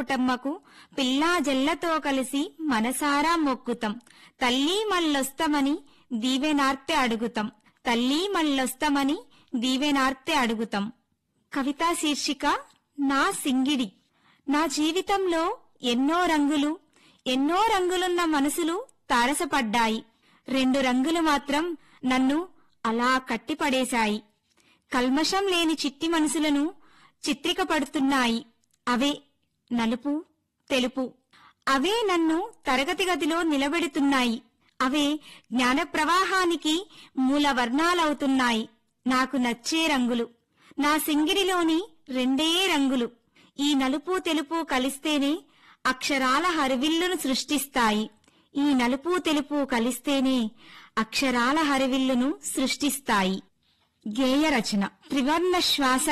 పుటమ్మకు పిల్లా జల్లతో కలిసి మనసారా మొక్కుతాం తల్లి మళ్ళొస్తమని దీవెనార్తె అడుగుతాం తల్లి మళ్ళొస్తమని దీవెనార్తె అడుగుతాం కవితా శీర్షిక నా సింగిడి నా జీవితంలో ఎన్నో రంగులు ఎన్నో రంగులున్న మనసులు తారసపడ్డాయి రెండు రంగులు మాత్రం నన్ను అలా కట్టిపడేశాయి కల్మషం లేని చిట్టి మనసులను చిత్రికపడుతున్నాయి అవే నలుపు తెలుపు అవే నన్ను తరగతి గదిలో నిలబెడుతున్నాయి అవే జ్ఞాన ప్రవాహానికి మూల వర్ణాలవుతున్నాయి నాకు నచ్చే రంగులు నా సింగిడిలోని రెండే రంగులు ఈ నలుపు తెలుపు కలిస్తేనే అక్షరాల హరివిల్లును సృష్టిస్తాయి ఈ నలుపు తెలుపు కలిస్తేనే అక్షరాల హరివిల్లును సృష్టిస్తాయి గేయ రచన త్రివర్ణ శ్వాస